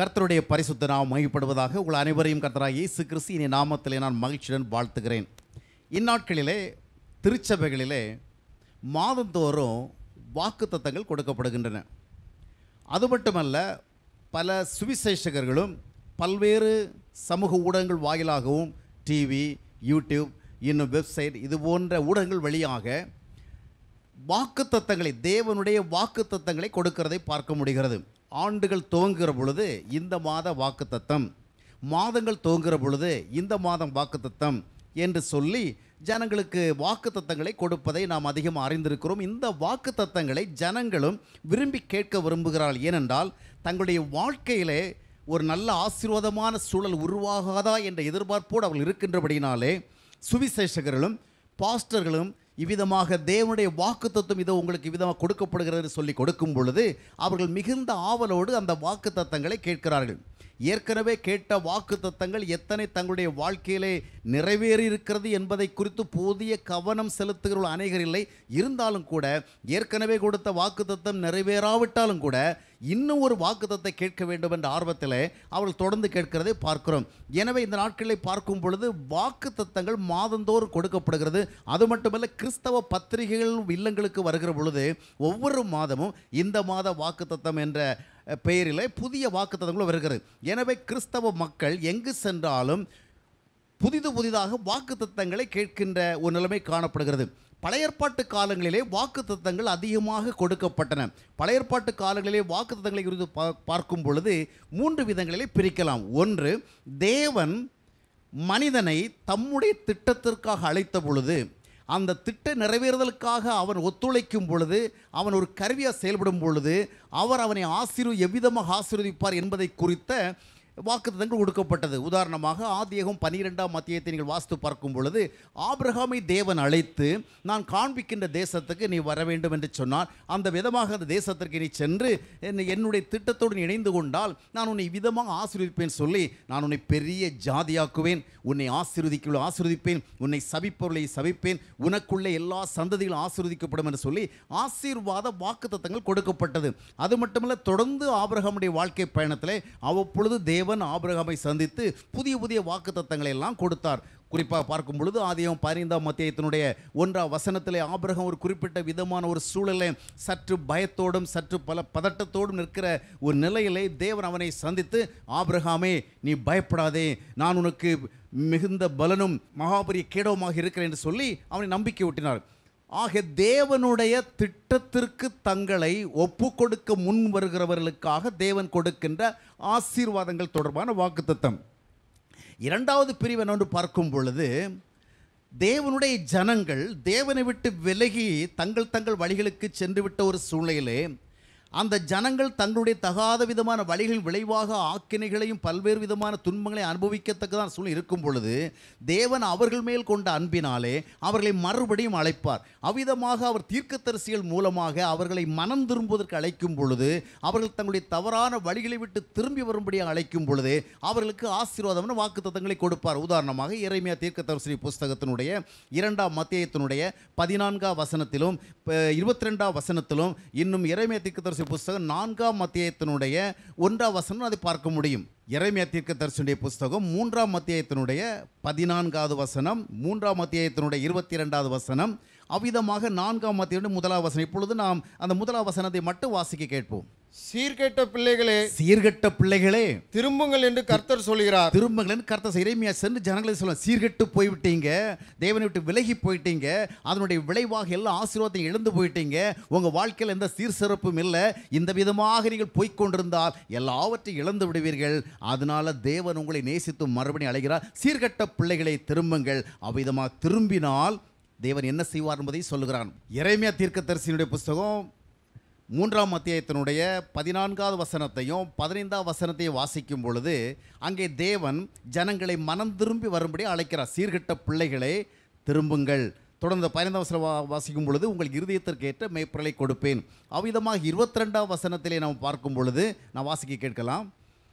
கர்த்தருடைய பரிசுத்த நாம் மகிழ்ப்படுவதாக உங்கள் அனைவரையும் கர்த்தராக இயேசு கிறிஸ்து இனி நாமத்திலே நான் மகிழ்ச்சியுடன் வாழ்த்துகிறேன் இந்நாட்களிலே திருச்சபைகளிலே மாதந்தோறும் வாக்குத்தத்தங்கள் கொடுக்கப்படுகின்றன அது மட்டுமல்ல பல சுவிசேஷகர்களும் பல்வேறு சமூக ஊடகங்கள் வாயிலாகவும் டிவி யூடியூப் இன்னும் வெப்சைட் இது போன்ற ஊடகங்கள் வழியாக வாக்குத்தத்தங்களை தேவனுடைய வாக்குத்தத்தங்களை கொடுக்கிறதை பார்க்க முடிகிறது ஆண்டுகள் துவங்குகிற பொழுது இந்த மாத வாக்குத்தத்தம் மாதங்கள் துவங்குகிற பொழுது இந்த மாதம் வாக்குத்தத்தம் என்று சொல்லி ஜனங்களுக்கு வாக்குத்தத்தங்களை கொடுப்பதை நாம் அதிகம் அறிந்திருக்கிறோம் இந்த வாக்குத்தத்தங்களை ஜனங்களும் விரும்பி கேட்க விரும்புகிறார்கள் ஏனென்றால் தங்களுடைய வாழ்க்கையிலே ஒரு நல்ல ஆசீர்வாதமான சூழல் உருவாகாதா என்ற எதிர்பார்ப்போடு அவர்கள் இருக்கின்றபடியினாலே சுவிசேஷகர்களும் பாஸ்டர்களும் இவ்விதமாக தேவனுடைய வாக்குத்தத்தம் இதோ உங்களுக்கு இவ்விதமாக கொடுக்கப்படுகிறது சொல்லி கொடுக்கும் பொழுது அவர்கள் மிகுந்த ஆவலோடு அந்த வாக்குத்தத்தங்களை கேட்கிறார்கள் ஏற்கனவே கேட்ட வாக்குத்தத்தங்கள் எத்தனை தங்களுடைய வாழ்க்கையிலே நிறைவேறி இருக்கிறது என்பதை குறித்து போதிய கவனம் செலுத்துகிறவர்கள் அநேகர் இல்லை இருந்தாலும் கூட ஏற்கனவே கொடுத்த வாக்குத்தத்தம் நிறைவேறாவிட்டாலும் கூட இன்னும் ஒரு வாக்குத்தத்தை கேட்க வேண்டும் என்ற ஆர்வத்தில் அவர்கள் தொடர்ந்து கேட்கிறதை பார்க்கிறோம் எனவே இந்த நாட்களில் பார்க்கும் பொழுது வாக்குத்தத்தங்கள் மாதந்தோறும் கொடுக்கப்படுகிறது அது மட்டுமல்ல கிறிஸ்தவ பத்திரிகைகள் இல்லங்களுக்கு வருகிற பொழுது ஒவ்வொரு மாதமும் இந்த மாத வாக்குத்தத்தம் என்ற அஹ், பெயரிலே புதிய வாக்குத்தத்தங்களும் வருகிறது எனவே கிறிஸ்தவ மக்கள் எங்கு சென்றாலும் புதிது புதிதாக வாக்குத்தத்தங்களை கேட்கின்ற ஒரு நிலைமை காணப்படுகிறது பழைய ஏற்பாட்டு காலங்களிலே வாக்குத்தத்தங்கள் அதிகமாக கொடுக்கப்பட்டன பழைய ஏற்பாட்டு காலங்களிலே வாக்குத்தத்தங்களை குறித்து பா- பார்க்கும் பொழுது மூன்று விதங்களிலே பிரிக்கலாம் ஒன்று தேவன் மனிதனை தம்முடைய திட்டத்திற்காக அழைத்த பொழுது அந்த திட்ட நிறைவேறுதலுக்காக அவன் ஒத்துழைக்கும் பொழுது அவன் ஒரு கருவியாக செயல்படும் பொழுது அவர் அவனை ஆசீர்வ எவ்விதமாக ஆசீர்வதிப்பார் என்பதை குறித்த வாக்குத்தத்தங்கள் கொடுக்கப்பட்டது உதாரணமாக ஆதியகம் பன்னிரெண்டாம் மத்தியத்தை நீங்கள் வாஸ்து பார்க்கும் பொழுது ஆபிரகாமை தேவன் அழைத்து நான் காண்பிக்கின்ற தேசத்துக்கு நீ வர வேண்டும் என்று சொன்னார் அந்த விதமாக அந்த தேசத்திற்கு நீ சென்று என்னை- என்னுடைய திட்டத்தோடு நீ இணைந்து கொண்டால் நான் உன்னை விதமாக ஆசீர்வதிப்பேன் சொல்லி நான் உன்னை பெரிய ஜாதியாக்குவேன் உன்னை ஆசீர்வதிக்க ஆசீர்வதிப்பேன் உன்னை சபிப்பவர்களை சபிப்பேன் உனக்குள்ளே எல்லா சந்ததிகளும் ஆசீர்வதிக்கப்படும் என்று சொல்லி ஆசீர்வாத வாக்குத்தத்தங்கள் கொடுக்கப்பட்டது அது மட்டுமல்ல தொடர்ந்து ஆபிரகாமுடைய வாழ்க்கை பயணத்திலே அவ்வப்பொழுது தேவன் ஆபிரகாமை சந்தித்து புதிய புதிய வாக்குத்தத்தங்களை எல்லாம் கொடுத்தார் குறிப்பாக பார்க்கும் பொழுது ஆதியம் பதினைந்தாம் மத்தியத்தினுடைய ஒன்றாம் வசனத்திலே ஆபிரகாம் ஒரு குறிப்பிட்ட விதமான ஒரு சூழலை சற்று பயத்தோடும் சற்று பல பதட்டத்தோடும் நிற்கிற ஒரு நிலையிலே தேவன் அவனை சந்தித்து ஆபிரகாமே நீ பயப்படாதே நான் உனக்கு மிகுந்த பலனும் மகாபரிய கேடவுமாக இருக்கிறேன் என்று சொல்லி அவனை நம்பிக்கை ஊட்டினார் ஆக தேவனுடைய திட்டத்திற்கு தங்களை ஒப்பு கொடுக்க முன் வருகிறவர்களுக்காக தேவன் கொடுக்கின்ற ஆசீர்வாதங்கள் தொடர்பான வாக்குத்தத்தம் இரண்டாவது பிரிவு என்னொன்று பார்க்கும் பொழுது தேவனுடைய ஜனங்கள் தேவனை விட்டு விலகி தங்கள் தங்கள் வழிகளுக்கு சென்று விட்ட ஒரு சூழ்நிலையிலே அந்த ஜனங்கள் தங்களுடைய தகாத விதமான வழிகள் விளைவாக ஆக்கினைகளையும் பல்வேறு விதமான துன்பங்களை அனுபவிக்கத்தக்கதான் சூழ்நிலை இருக்கும் பொழுது தேவன் அவர்கள் மேல் கொண்ட அன்பினாலே அவர்களை மறுபடியும் அழைப்பார் அவ்விதமாக அவர் தீர்க்கதரிசிகள் மூலமாக அவர்களை மனம் திரும்புவதற்கு அழைக்கும் பொழுது அவர்கள் தங்களுடைய தவறான வழிகளை விட்டு திரும்பி வரும்படியாக அழைக்கும் பொழுது அவர்களுக்கு ஆசீர்வாதம்னு வாக்குத்தத்தங்களை கொடுப்பார் உதாரணமாக இறைமையா தீர்க்கதரிசி புஸ்தகத்தினுடைய இரண்டாம் மத்தியத்தினுடைய பதினான்காம் வசனத்திலும் இருபத்தி ரெண்டாம் வசனத்திலும் இன்னும் இறைமையா தீர்க்கதரிசி புஸ்தகம் நான்காம் மத்தியத்தினுடைய ஒன்றாம் வசனம் அதை பார்க்க முடியும் இறைமையா தீர்க்கதரிசியுடைய புஸ்தகம் மூன்றாம் மத்தியத்தினுடைய பதினான்காவது வசனம் மூன்றாம் மத்தியத்தினுடைய இருபத்தி இரண்டாவது வசனம் அவ்விதமாக நான்காம் மத்தியுடைய முதலாவது வசனம் இப்பொழுது நாம் அந்த முதலாவது வசனத்தை மட்டும் வாசிக்க கேட்போம் சீர்கெட்ட பிள்ளைகளே சீர்கெட்ட பிள்ளைகளே திரும்புங்கள் என்று கர்த்தர் சொல்கிறார் திரும்பங்களேன்னு கர்த்த இறைமையா சென்று ஜனங்களை சொல்ல சீர்கெட்டு போய்விட்டீங்க தேவனை விட்டு விலகி போயிட்டீங்க அதனுடைய விளைவாக எல்லா ஆசீர்வாதத்தையும் இழந்து போயிட்டீங்க உங்கள் வாழ்க்கையில் எந்த சீர் சிறப்பும் இல்லை இந்த விதமாக நீங்கள் போய்க் கொண்டிருந்தால் எல்லாவற்றையும் இழந்து விடுவீர்கள் அதனால தேவன் உங்களை நேசித்து மறுபடியும் அழைகிறார் சீர்கெட்ட பிள்ளைகளை திரும்புங்கள் அவ்விதமாக திரும்பினால் தேவன் என்ன செய்வார் என்பதை சொல்லுகிறான் இறைமையா தீர்க்கதரிசியினுடைய புஸ்தகம் மூன்றாம் அத்தியாயத்தினுடைய பதினான்காவது வசனத்தையும் பதினைந்தாம் வசனத்தையும் வாசிக்கும் பொழுது அங்கே தேவன் ஜனங்களை மனம் திரும்பி வரும்படி அழைக்கிறார் சீர்கெட்ட பிள்ளைகளே திரும்புங்கள் தொடர்ந்து பதினைந்தாம் வசனம் வா- வாசிக்கும் பொழுது உங்கள் இருதயத்திற்கு ஏற்ற மேய்ப்பொருளை கொடுப்பேன் அவ்விதமாக இருபத்தி ரெண்டாம் வசனத்திலே நாம் பார்க்கும் பொழுது நான் வாசிக்க கேட்கலாம்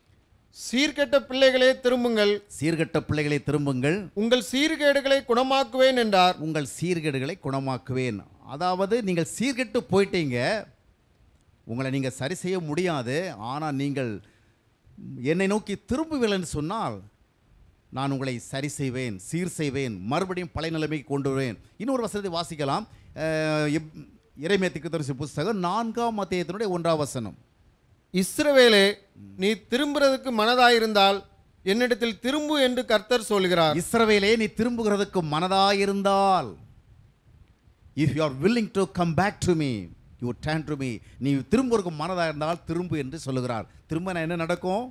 சீர்கெட்ட பிள்ளைகளே திரும்புங்கள் சீர்கெட்ட பிள்ளைகளை திரும்புங்கள் உங்கள் சீர்கேடுகளை குணமாக்குவேன் என்றார் உங்கள் சீர்கேடுகளை குணமாக்குவேன் அதாவது நீங்கள் சீர்கெட்டு போயிட்டீங்க உங்களை நீங்கள் சரி செய்ய முடியாது ஆனால் நீங்கள் என்னை நோக்கி திரும்புவீர்கள் என்று சொன்னால் நான் உங்களை சரி செய்வேன் சீர் செய்வேன் மறுபடியும் பழைய நிலைமைக்கு கொண்டு வருவேன் இன்னொரு வசனத்தை வாசிக்கலாம் இறைமேத்திக்கு தரிசி புஸ்தகம் நான்காம் மத்தியத்தினுடைய ஒன்றாம் வசனம் இஸ்ரவேலே நீ திரும்புறதுக்கு மனதாயிருந்தால் என்னிடத்தில் திரும்பு என்று கர்த்தர் சொல்கிறார் இஸ்ரவேலே நீ திரும்புகிறதுக்கு மனதாயிருந்தால் if you are willing to come back to me you turn to me நீ திரும்புறதுக்கு மனதாக இருந்தால் திரும்பு என்று சொல்லுகிறார் திரும்ப என்ன நடக்கும்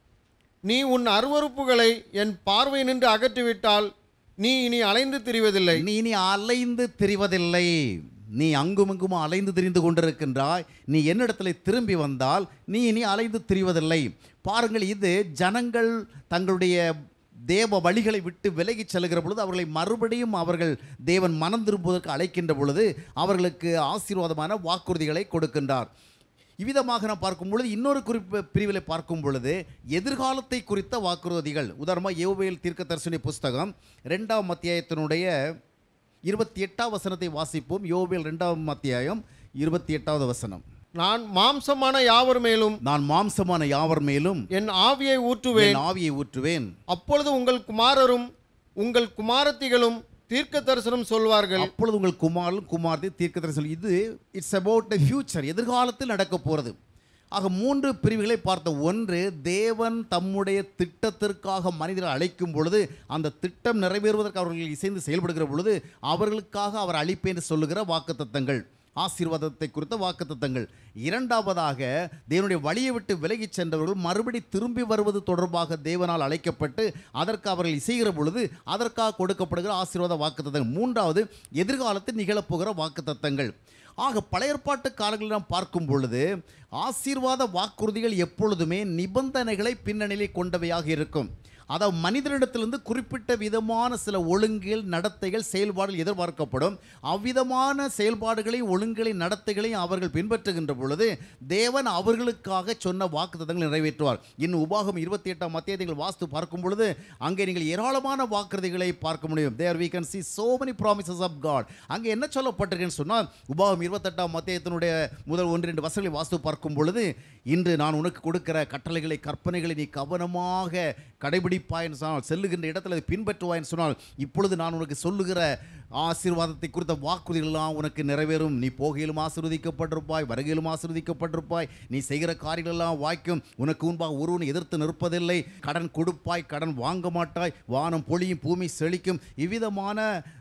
நீ உன் அருவருப்புகளை என் பார்வை நின்று அகற்றிவிட்டால் நீ இனி அலைந்து திரிவதில்லை நீ இனி அலைந்து திரிவதில்லை நீ அங்குமிங்குமா அலைந்து திரிந்து கொண்டிருக்கின்றாய் நீ என்னிடத்துல திரும்பி வந்தால் நீ இனி அலைந்து திரிவதில்லை பாருங்கள் இது ஜனங்கள் தங்களுடைய தேவ வழிகளை விட்டு விலகிச் செல்கிற பொழுது அவர்களை மறுபடியும் அவர்கள் தேவன் மனம் திரும்புவதற்கு அழைக்கின்ற பொழுது அவர்களுக்கு ஆசீர்வாதமான வாக்குறுதிகளை கொடுக்கின்றார் இவ்விதமாக நாம் பார்க்கும் பொழுது இன்னொரு குறிப்பு பிரிவில் பார்க்கும் பொழுது எதிர்காலத்தை குறித்த வாக்குறுதிகள் உதாரணமாக யோவேல் தீர்க்கதரிசனி புஸ்தகம் ரெண்டாம் அத்தியாயத்தினுடைய இருபத்தி எட்டாம் வசனத்தை வாசிப்போம் யோவேல் ரெண்டாம் அத்தியாயம் இருபத்தி எட்டாவது வசனம் நான் மாம்சமான யாவர் மேலும் நான் மாம்சமான யாவர் மேலும் என் ஆவியை ஊற்றுவேன் என் ஆவியை ஊற்றுவேன் அப்பொழுது உங்கள் குமாரரும் உங்கள் குமாரத்திகளும் தீர்க்க தரிசனம் சொல்வார்கள் அப்பொழுது உங்கள் குமாரலும் குமார்த்தி தீர்க்கதரிசனம் இது இட்ஸ் அபவுட் த ஃபியூச்சர் எதிர்காலத்தில் நடக்க போகிறது ஆக மூன்று பிரிவுகளை பார்த்த ஒன்று தேவன் தம்முடைய திட்டத்திற்காக மனிதரை அழைக்கும் பொழுது அந்த திட்டம் நிறைவேறுவதற்கு அவர்கள் இசைந்து செயல்படுகிற பொழுது அவர்களுக்காக அவர் அளிப்பேன் என்று சொல்லுகிற வாக்குத்தத்தங்கள் ஆசீர்வாதத்தை குறித்த வாக்குத்தத்தங்கள் இரண்டாவதாக தேவனுடைய வழியை விட்டு விலகிச் சென்றவர்கள் மறுபடி திரும்பி வருவது தொடர்பாக தேவனால் அழைக்கப்பட்டு அதற்கு அவர்கள் இசைகிற பொழுது அதற்காக கொடுக்கப்படுகிற ஆசீர்வாத வாக்குத்தத்தங்கள் மூன்றாவது எதிர்காலத்தில் நிகழப்போகிற வாக்குத்தத்தங்கள் ஆக பழைய ஏற்பாட்டு காலங்களில் நாம் பார்க்கும் பொழுது ஆசீர்வாத வாக்குறுதிகள் எப்பொழுதுமே நிபந்தனைகளை பின்னணியிலே கொண்டவையாக இருக்கும் அதாவது மனிதனிடத்திலிருந்து குறிப்பிட்ட விதமான சில ஒழுங்குகள் நடத்தைகள் செயல்பாடுகள் எதிர்பார்க்கப்படும் அவ்விதமான செயல்பாடுகளையும் ஒழுங்குகளையும் நடத்தைகளையும் அவர்கள் பின்பற்றுகின்ற பொழுது தேவன் அவர்களுக்காக சொன்ன வாக்குத்தத்தங்களை நிறைவேற்றுவார் இன்னும் உபாகம் இருபத்தி எட்டாம் மத்தியத்தில் வாஸ்து பார்க்கும் பொழுது அங்கே நீங்கள் ஏராளமான வாக்குறுதிகளை பார்க்க முடியும் தேர் we can see so many promises of God அங்கே என்ன சொல்லப்பட்டிருக்குன்னு சொன்னால் உபாகம் இருபத்தெட்டாம் மத்தியத்தினுடைய முதல் ஒன்று ரெண்டு வசனங்களை வாஸ்து பார்க்கும் பொழுது இன்று நான் உனக்கு கொடுக்கிற கட்டளைகளை கற்பனைகளை நீ கவனமாக கடைபிடிப்பாய்ன்னு சொன்னால் செல்லுகின்ற இடத்துல அதை பின்பற்றுவாய்ன்னு சொன்னால் இப்பொழுது நான் உனக்கு சொல்லுகிற ஆசீர்வாதத்தை குறித்த வாக்குறுதிகள் எல்லாம் உனக்கு நிறைவேறும் நீ போகையிலும் ஆசீர்வதிக்கப்பட்டிருப்பாய் வருகையிலும் ஆசீர்வதிக்கப்பட்டிருப்பாய் நீ செய்கிற காரியங்கள் எல்லாம் வாய்க்கும் உனக்கு முன்பாக ஒருவன் எதிர்த்து நிற்பதில்லை கடன் கொடுப்பாய் கடன் வாங்க மாட்டாய் வானம் பொழியும் பூமி செழிக்கும் இவ்விதமான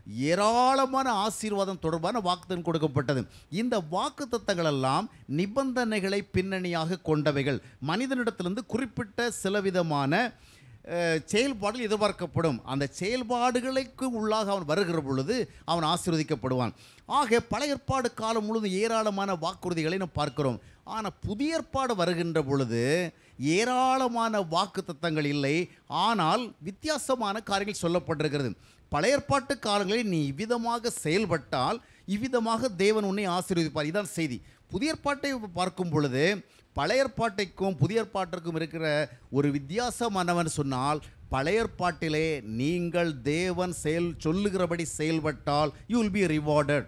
ஏராளமான ஆசீர்வாதம் தொடர்பான வாக்குத்தம் கொடுக்கப்பட்டது இந்த வாக்குத்தத்தங்கள் எல்லாம் நிபந்தனைகளை பின்னணியாக கொண்டவைகள் மனிதனிடத்திலிருந்து குறிப்பிட்ட சில விதமான அஹ், செயல்பாடுகள் எதிர்பார்க்கப்படும் அந்த செயல்பாடுகளுக்கு உள்ளாக அவன் வருகிற பொழுது அவன் ஆசீர்வதிக்கப்படுவான் ஆக பழைய ஏற்பாடு காலம் முழுவதும் ஏராளமான வாக்குறுதிகளை நாம் பார்க்கிறோம் ஆனால் புதிய ஏற்பாடு வருகின்ற பொழுது ஏராளமான வாக்குத்தத்தங்கள் இல்லை ஆனால் வித்தியாசமான காரியங்கள் சொல்லப்பட்டிருக்கிறது பழைய ஏற்பாட்டு காலங்களில் நீ இவ்விதமாக செயல்பட்டால் இவ்விதமாக தேவன் உன்னை ஆசீர்வதிப்பார் இதான் செய்தி புதிய ஏற்பாட்டை பார்க்கும் பொழுது பழைய ஏற்பாட்டைக்கும் புதிய ஏற்பாட்டிற்கும் இருக்கிற ஒரு வித்தியாசமானவன் சொன்னால் பழைய ஏற்பாட்டிலே நீங்கள் தேவன் செயல் சொல்லுகிறபடி செயல்பட்டால் யூ வில் பி ரிவார்டட்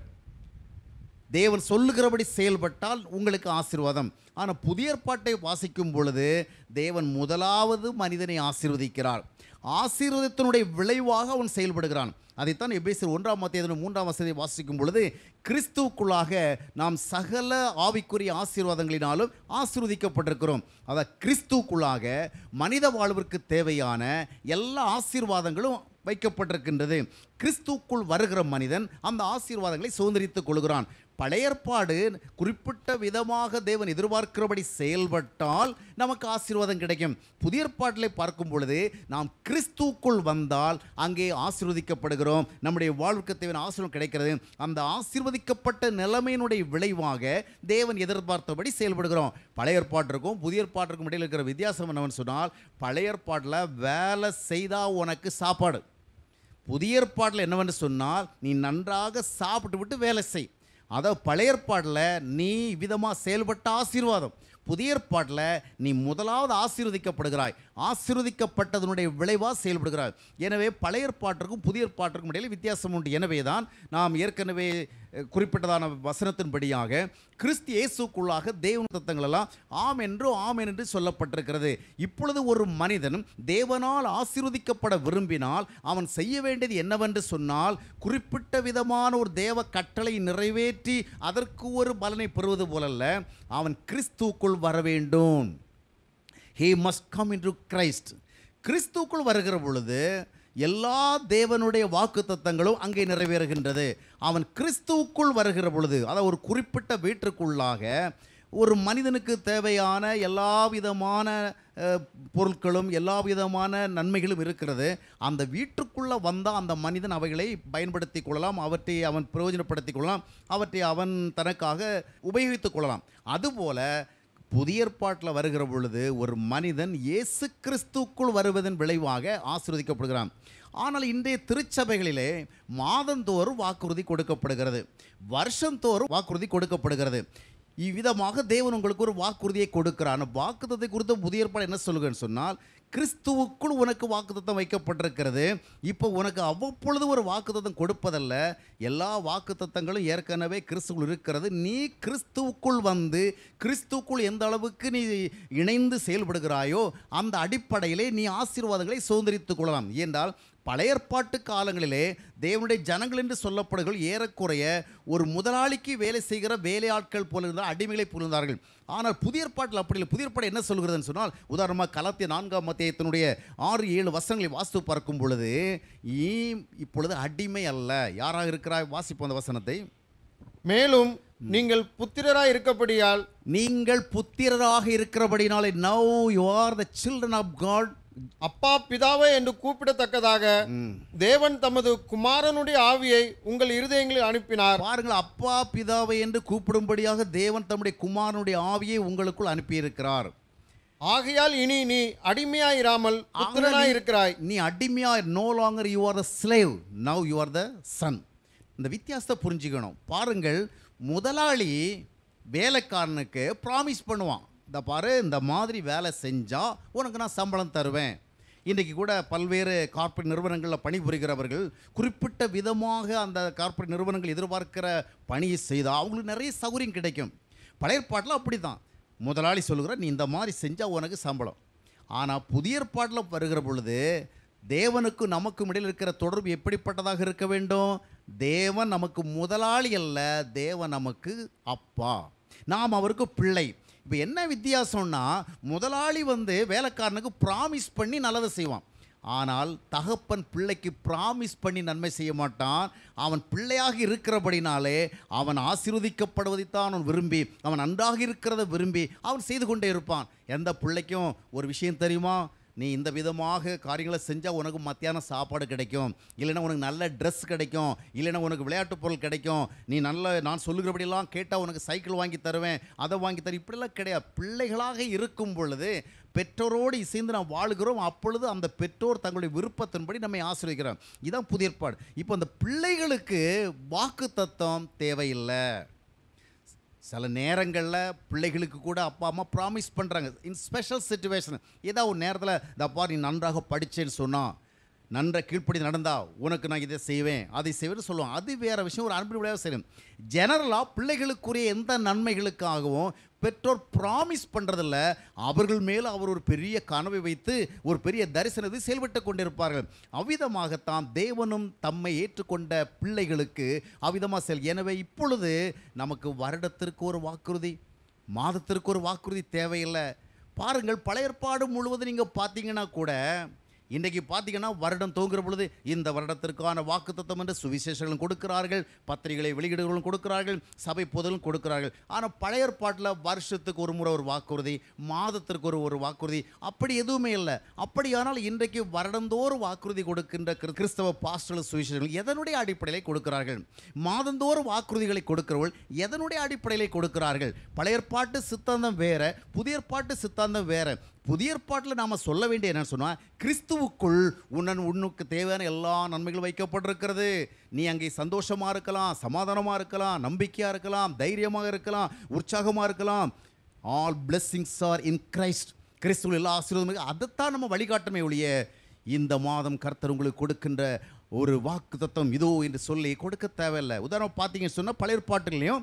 தேவன் சொல்லுகிறபடி செயல்பட்டால் உங்களுக்கு ஆசீர்வாதம் ஆனால் புதிய ஏற்பாட்டை வாசிக்கும் பொழுது தேவன் முதலாவது மனிதனை ஆசீர்வதிக்கிறார் ஆசீர்வாதத்தினுடைய விளைவாக அவன் செயல்படுகிறான் அதைத்தான் எபேசியர் ஒன்றாம் மத்திய மூன்றாம் வசதியை வாசிக்கும் பொழுது கிறிஸ்துவுக்குள்ளாக நாம் சகல ஆவிக்குரிய ஆசீர்வாதங்களினாலும் ஆசீர்வதிக்கப்பட்டிருக்கிறோம் அதாவது கிறிஸ்துவுக்குள்ளாக மனித வாழ்விற்கு தேவையான எல்லா ஆசீர்வாதங்களும் வைக்கப்பட்டிருக்கின்றது கிறிஸ்துக்குள் வருகிற மனிதன் அந்த ஆசீர்வாதங்களை சுதந்திரித்துக் கொள்கிறான் பழைய ஏற்பாடு குறிப்பிட்ட விதமாக தேவன் எதிர்பார்க்கிறபடி செயல்பட்டால் நமக்கு ஆசீர்வாதம் கிடைக்கும் புதிய ஏற்பாட்டிலே பார்க்கும் பொழுது நாம் கிறிஸ்துக்குள் வந்தால் அங்கே ஆசீர்வதிக்கப்படுகிறோம் நம்முடைய வாழ்வுக்கு தேவையான ஆசீர்வாதம் கிடைக்கிறது அந்த ஆசீர்வதிக்கப்பட்ட நிலைமையினுடைய விளைவாக தேவன் எதிர்பார்த்தபடி செயல்படுகிறோம் பழைய ஏற்பாட்டிற்கும் புதிய ஏற்பாட்டிற்கும் இடையில் இருக்கிற வித்தியாசம் என்னவென்னு சொன்னால் பழைய ஏற்பாட்டில் வேலை செய்தால் உனக்கு சாப்பாடு புதிய ஏற்பாட்டில் என்னவென்று சொன்னால் நீ நன்றாக சாப்பிட்டு விட்டு வேலை செய் அதாவது பழைய ஏற்பாடில் நீ விதமாக செயல்பட்ட ஆசீர்வாதம் புதிய ஏற்பாட்டில் நீ முதலாவது ஆசீர்வதிக்கப்படுகிறாய் ஆசீர்வதிக்கப்பட்டதனுடைய விளைவாக செயல்படுகிறாய் எனவே பழைய ஏற்பாட்டிற்கும் புதிய ஏற்பாட்டிற்கும் இடையில் வித்தியாசம் உண்டு எனவே தான் நாம் ஏற்கனவே அஹ், குறிப்பிட்டதான வசனத்தின்படியாக கிறிஸ்து இயேசுக்குள்ளாக தேவன் தத்தங்கள் எல்லாம் ஆம் என்று ஆம் என்று சொல்லப்பட்டிருக்கிறது இப்பொழுது ஒரு மனிதன் தேவனால் ஆசீர்வதிக்கப்பட விரும்பினால் அவன் செய்ய வேண்டியது என்னவென்று சொன்னால் குறிப்பிட்ட விதமான ஒரு தேவ கட்டளை நிறைவேற்றி அதற்கு ஒரு பலனை பெறுவது போலல்ல அவன் கிறிஸ்துக்குள் வர வேண்டும் he must come into Christ கிறிஸ்துக்குள் வருகிற பொழுது எல்லா தேவனுடைய வாக்கு தத்தங்களும் அங்கே நிறைவேறுகின்றது அவன் கிறிஸ்துவுக்குள் வருகிற பொழுது அதாவது ஒரு குறிப்பிட்ட வீட்டிற்குள்ளாக ஒரு மனிதனுக்கு தேவையான எல்லா விதமான அஹ், பொருட்களும் எல்லா விதமான நன்மைகளும் இருக்கிறது அந்த வீட்டுக்குள்ளே வந்தால் அந்த மனிதன் அவைகளை பயன்படுத்தி கொள்ளலாம் அவற்றை அவன் பிரயோஜனப்படுத்திக் கொள்ளலாம் அவற்றை அவன் தனக்காக உபயோகித்துக் கொள்ளலாம் அதுபோல புதிய ஏற்பாட்டில் வருகிற பொழுது ஒரு மனிதன் இயேசு கிறிஸ்துக்குள் வருவதன் விளைவாக ஆசீர்வதிக்கப்படுகிறான் ஆனால் இன்றைய திருச்சபைகளிலே மாதந்தோறும் வாக்குறுதி கொடுக்கப்படுகிறது வருஷந்தோறும் வாக்குறுதி கொடுக்கப்படுகிறது இவ்விதமாக தேவன் உங்களுக்கு ஒரு வாக்குறுதியை கொடுக்கிறார் அந்த வாக்குத்தத்தை குறித்த புதிய ஏற்பாடு என்ன சொல்லுங்கன்னு சொன்னால் கிறிஸ்துவுக்குள் உனக்கு வாக்குத்தத்தம் வைக்கப்பட்டிருக்கிறது இப்போ உனக்கு அவ்வப்பொழுது ஒரு வாக்குத்தத்தம் கொடுப்பதல்ல எல்லா வாக்குத்தத்தங்களும் ஏற்கனவே கிறிஸ்துவுக்குள் இருக்கிறது நீ கிறிஸ்துவுக்குள் வந்து கிறிஸ்துவுக்குள் எந்த அளவுக்கு நீ இணைந்து செயல்படுகிறாயோ அந்த அடிப்படையிலே நீ ஆசீர்வாதங்களை சுதந்திரித்துக் கொள்ளலாம் என்றால் பழைய ஏற்பாட்டு காலங்களிலே தேவனுடைய ஜனங்கள் என்று சொல்லப்படுகள் ஏறக்குறைய ஒரு முதலாளிக்கு வேலை செய்கிற வேலையாட்கள் போல இருந்தால் அடிமைகளை போல இருந்தார்கள் ஆனால் புதிய ஏற்பாட்டில் அப்படி இல்லை புதிய ஏற்பாடு என்ன சொல்கிறதுன்னு சொன்னால் உதாரணமாக கலத்திய நான்காம் மத்தியத்தினுடைய ஆறு ஏழு வசனங்களை வாசித்து பார்க்கும் பொழுது ஈ இப்பொழுது அடிமை அல்ல யாராக இருக்கிறாய் வாசிப்போம் அந்த வசனத்தை மேலும் நீங்கள் புத்திரராய் இருக்கப்படியால் நீங்கள் புத்திரராக இருக்கிறபடினாலே now you are the children of God அப்பா பிதாவே என்று கூப்பிடத்தக்கதாக தேவன் தமது குமாரனுடைய ஆவியை உங்கள் இருதயங்களில் அனுப்பினார் பாருங்கள் அப்பா பிதாவை என்று கூப்பிடும்படியாக தேவன் தம்முடைய குமாரனுடைய ஆவியை உங்களுக்குள் அனுப்பியிருக்கிறார் ஆகையால் இனி நீ அடிமையாயிராமல் புத்திரனாய் இருக்கிறாய் நீ அடிமையா no longer you are the slave now you are the son இந்த வித்தியாசத்தை புரிஞ்சுக்கணும் பாருங்கள் முதலாளி வேலைக்காரனுக்கு ப்ராமிஸ் பண்ணுவான் இந்த பாரு இந்த மாதிரி வேலை செஞ்சால் உனக்கு நான் சம்பளம் தருவேன் இன்றைக்கி கூட பல்வேறு கார்ப்பரேட் நிறுவனங்களில் பணிபுரிகிறவர்கள் குறிப்பிட்ட விதமாக அந்த கார்ப்பரேட் நிறுவனங்கள் எதிர்பார்க்கிற பணியை செய்தால் அவங்களுக்கு நிறைய சௌகரியம் கிடைக்கும் பழைய ஏற்பாட்டில் அப்படி தான் முதலாளி சொல்லுகிற நீ இந்த மாதிரி செஞ்சால் உனக்கு சம்பளம் ஆனால் புதிய ஏற்பாட்டில் வருகிற பொழுது தேவனுக்கும் நமக்கும் இடையில் இருக்கிற தொடர்பு எப்படிப்பட்டதாக இருக்க வேண்டும் தேவன் நமக்கு முதலாளி அல்ல தேவன் நமக்கு அப்பா நாம் அவருக்கு பிள்ளை இப்போ என்ன வித்தியாசம்னா முதலாளி வந்து வேலைக்காரனுக்கு ப்ராமிஸ் பண்ணி நல்லதை செய்வான் ஆனால் தகப்பன் பிள்ளைக்கு ப்ராமிஸ் பண்ணி நன்மை செய்ய மாட்டான் அவன் பிள்ளையாக இருக்கிறபடினாலே அவன் ஆசீர்வதிக்கப்படுவதைத்தான் அவன் விரும்பி அவன் நன்றாக இருக்கிறத விரும்பி அவன் செய்து கொண்டே இருப்பான் எந்த பிள்ளைக்கும் ஒரு விஷயம் தெரியுமா நீ இந்த விதமாக காரியங்களை செஞ்சால் உனக்கு மத்தியானம் சாப்பாடு கிடைக்கும் இல்லைன்னா உனக்கு நல்ல ட்ரெஸ் கிடைக்கும் இல்லைன்னா உனக்கு விளையாட்டு பொருள் கிடைக்கும் நீ நல்ல நான் சொல்லுகிறபடியெல்லாம் கேட்டால் உனக்கு சைக்கிள் வாங்கி தருவேன் அதை வாங்கி தருவேன் இப்படிலாம் கிடையாது பிள்ளைகளாக இருக்கும் பொழுது பெற்றோரோடு இசைந்து நாம் வாழுகிறோம் அப்பொழுது அந்த பெற்றோர் தங்களுடைய விருப்பத்தின்படி நம்மை ஆசிரியக்கிறோம் இதான் புதிய ஏற்பாடு இப்போ அந்த பிள்ளைகளுக்கு வாக்கு தத்துவம் தேவையில்லை சில நேரங்களில் பிள்ளைகளுக்கு கூட அப்பா அம்மா ப்ராமிஸ் பண்ணுறாங்க இன் ஸ்பெஷல் சுச்சுவேஷன் ஏதாவது ஒரு நேரத்தில் இந்த அப்பா நீ நன்றாக படித்தேன்னு சொன்னால் நன்ற கீழ்ப்படி நடந்தா உனக்கு நான் இதை செய்வேன் அதை செய்வேன்னு சொல்லுவோம் அது வேறு விஷயம் ஒரு அன்பின் விளையாட செய்யும் ஜெனரலாக பிள்ளைகளுக்குரிய எந்த நன்மைகளுக்காகவும் பெற்றோர் ப்ராமிஸ் பண்ணுறதில்ல அவர்கள் மேல் அவர் ஒரு பெரிய கனவை வைத்து ஒரு பெரிய தரிசனத்தை செயல்பட்டு கொண்டிருப்பார்கள் அவ்விதமாகத்தான் தேவனும் தம்மை ஏற்றுக்கொண்ட பிள்ளைகளுக்கு அவ்விதமாக செல் எனவே இப்பொழுது நமக்கு வருடத்திற்கு ஒரு வாக்குறுதி மாதத்திற்கு ஒரு வாக்குறுதி தேவையில்லை பாருங்கள் பழைய ஏற்பாடு முழுவதும் நீங்கள் பார்த்தீங்கன்னா கூட இன்றைக்கு பார்த்தீங்கன்னா வருடம் தோங்குற பொழுது இந்த வருடத்திற்கான வாக்குத்தத்தம் என்று சுவிசேஷங்களும் கொடுக்கிறார்கள் பத்திரிகளை வெளியீடுகளும் கொடுக்கிறார்கள் சபை பொதுலும் கொடுக்கிறார்கள் ஆனால் பழைய ஏற்பாட்டில் வருஷத்துக்கு ஒரு முறை ஒரு வாக்குறுதி மாதத்திற்கு ஒரு ஒரு வாக்குறுதி அப்படி எதுவுமே இல்லை அப்படியானால் இன்றைக்கு வருடந்தோறும் வாக்குறுதி கொடுக்கின்ற கிறிஸ்- கிறிஸ்தவ பாஸ்டல் சுவிசேஷங்கள் எதனுடைய அடிப்படையில் கொடுக்கிறார்கள் மாதந்தோறும் வாக்குறுதிகளை கொடுக்கிறவர்கள் எதனுடைய அடிப்படையில் கொடுக்கிறார்கள் பழைய ஏற்பாட்டு சித்தாந்தம் வேற புதிய ஏற்பாட்டு சித்தாந்தம் வேற புதிய ஏற்பாட்டில் நாம் சொல்ல வேண்டிய என்னன்னு சொன்னால் கிறிஸ்துவுக்குள் உன்னன் உன்னுக்கு தேவையான எல்லா நன்மைகளும் வைக்கப்பட்டிருக்கிறது நீ அங்கே சந்தோஷமாக இருக்கலாம் சமாதானமாக இருக்கலாம் நம்பிக்கையாக இருக்கலாம் தைரியமாக இருக்கலாம் உற்சாகமாக இருக்கலாம் all blessings are in Christ கிறிஸ்துவில் எல்லா ஆசீர்வாதமும் அதைத்தான் நம்ம வழிகாட்டமே ஒழிய இந்த மாதம் கர்த்தர் உங்களுக்கு கொடுக்கின்ற ஒரு வாக்கு தத்துவம் இதோ என்று சொல்லி கொடுக்க தேவையில்லை உதாரணம் பார்த்தீங்கன்னு சொன்னால் பழைய ஏற்பாட்டுலையும்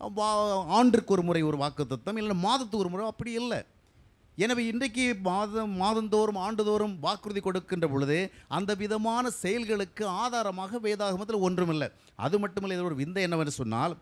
வா- ஆண்டுக்கு ஒரு முறை ஒரு வாக்கு தத்துவம் இல்லைன்னா மாதத்துக்கு ஒரு முறை அப்படி இல்லை எனவே இன்றைக்கு மாதம் மாதந்தோறும் ஆண்டுதோறும் வாக்குறுதி கொடுக்கின்ற பொழுது அந்த விதமான செயல்களுக்கு ஆதாரமாக வேதாகமத்தில் ஒன்றுமில்லை அது மட்டுமில்லை இது ஒரு விந்தை என்னவென்று சொன்னால்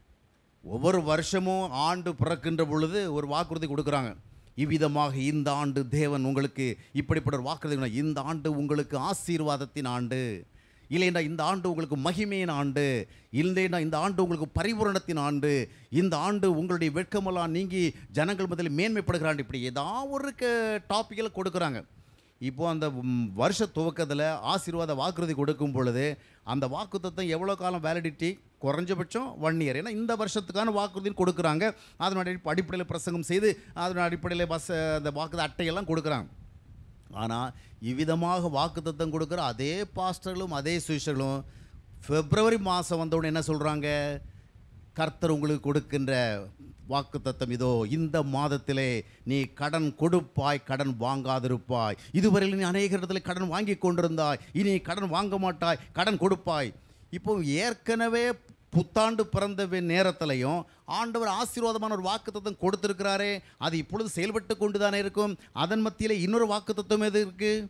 ஒவ்வொரு வருஷமும் ஆண்டு பிறக்கின்ற பொழுது ஒரு வாக்குறுதி கொடுக்குறாங்க இவ்விதமாக இந்த ஆண்டு தேவன் உங்களுக்கு இப்படிப்பட்ட ஒரு வாக்குறுதி கொடுக்கிறார். இந்த ஆண்டு உங்களுக்கு ஆசீர்வாதத்தின் ஆண்டு இல்லைன்னா இந்த ஆண்டு உங்களுக்கு மகிமையின் ஆண்டு இல்லைன்னா இந்த ஆண்டு உங்களுக்கு பரிபூரணத்தின் ஆண்டு இந்த ஆண்டு உங்களுடைய வெட்கமெல்லாம் நீங்கி ஜனங்கள் முதலில் மேன்மைப்படுகிறான் இப்படி ஏதாவது ஒரு டாப்பிக்கில் கொடுக்குறாங்க இப்போ அந்த ம், வருஷ துவக்கத்தில் ஆசீர்வாத வாக்குறுதி கொடுக்கும் பொழுது அந்த வாக்குத்தத்தம் எவ்வளோ காலம் வேலிடிட்டி குறைஞ்சபட்சம் ஒன் இயர் ஏன்னா இந்த வருஷத்துக்கான வாக்குறுதின்னு கொடுக்குறாங்க அதனுடைய அடிப்படையில் பிரசங்கம் செய்து அதன் அடிப்படையில் பஸ் அந்த வாக்குத அட்டையெல்லாம் கொடுக்குறாங்க ஆனால் இவ்விதமாக வாக்குத்தத்தம் கொடுக்குற அதே பாஸ்டர்களும் அதே சுவிஷர்களும் பிப்ரவரி மாதம் வந்தவுடனே என்ன சொல்கிறாங்க கர்த்தர் உங்களுக்கு கொடுக்கின்ற வாக்குத்தத்தம் இதோ இந்த மாதத்திலே நீ கடன் கொடுப்பாய் கடன் வாங்காதிருப்பாய் இதுவரையில் நீ அநேக இடத்துல கடன் வாங்கி கொண்டிருந்தாய் இனி கடன் வாங்க மாட்டாய் கடன் கொடுப்பாய் இப்போ ஏற்கனவே புத்தாண்டு பிறந்த வே- நேரத்திலையும் ஆண்டவர் ஆசீர்வாதமான ஒரு வாக்குத்தத்தம் கொடுத்திருக்கிறாரே அது இப்பொழுது செயல்பட்டு கொண்டு தானே இருக்கும் அதன் மத்தியிலே இன்னொரு வாக்குத்தத்தம் எது இருக்குது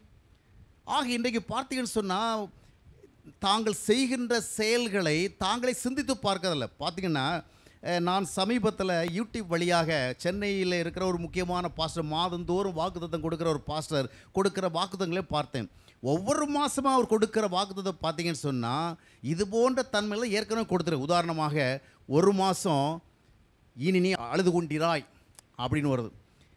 ஆக இன்றைக்கு பார்த்தீங்கன்னு சொன்னால் தாங்கள் செய்கின்ற செயல்களை தாங்களே சிந்தித்து பார்க்கறதில்ல பார்த்தீங்கன்னா அஹ், நான் சமீபத்தில் யூடியூப் வழியாக சென்னையில் இருக்கிற ஒரு முக்கியமான பாஸ்டர் மாதந்தோறும் வாக்குத்தத்தம் கொடுக்குற ஒரு பாஸ்டர் கொடுக்குற வாக்குத்தங்களை பார்த்தேன் ஒவ்வொரு மாதமும் அவர் கொடுக்குற வாக்குத்தத்தம் பார்த்தீங்கன்னு சொன்னால் இது போன்ற தன்மையில் ஏற்கனவே கொடுத்துரு உதாரணமாக ஒரு மாதம் இனி நீ அழுது கொண்டிராய் அப்படின்னு வருது